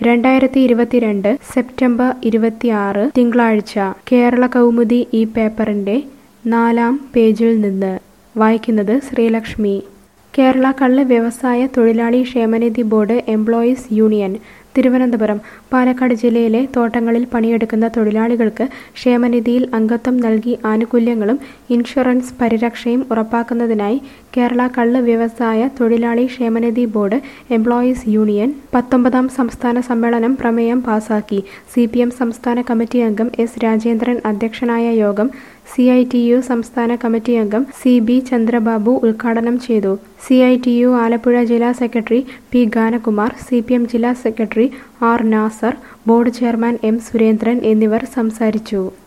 രണ്ടായിരത്തി ഇരുപത്തിരണ്ട് സെപ്റ്റംബർ ഇരുപത്തിയാറ് തിങ്കളാഴ്ച കേരള കൗമുദി ഈ പേപ്പറിന്റെ നാലാം പേജിൽ നിന്ന് വായിക്കുന്നത് ശ്രീലക്ഷ്മി കേരള കള്ള് വ്യവസായ തൊഴിലാളി ക്ഷേമനിധി board employees union Thiruvananthapuram Palakkad ജില്ലയിലെ തോട്ടങ്ങളിൽ പണിയെടുക്കുന്ന തൊഴിലാളികൾക്ക് ക്ഷേമനിധിയിൽ അംഗത്വം നൽകി ആനുകൂല്യങ്ങളും ഇൻഷുറൻസ് പരിരക്ഷയും ഉറപ്പാക്കുന്നതിനായി കേരള കള്ള് വ്യവസായ തൊഴിലാളി ക്ഷേമനിധി ബോർഡ് എംപ്ലോയീസ് യൂണിയൻ പത്തൊമ്പതാം സംസ്ഥാന സമ്മേളനം പ്രമേയം പാസാക്കി സി പി എം സംസ്ഥാന കമ്മിറ്റി അംഗം എസ് രാജേന്ദ്രൻ അധ്യക്ഷനായ യോഗം സി ഐ ടി യു സംസ്ഥാന കമ്മിറ്റി അംഗം സി ബി ചന്ദ്രബാബു ഉദ്ഘാടനം ചെയ്തു C I T U Alappuzha ജില്ലാ secretary P Ganakumar C P M ജില്ലാ secretary R Nazar board chairman M Surendran എന്നിവർ സംസാരിച്ചു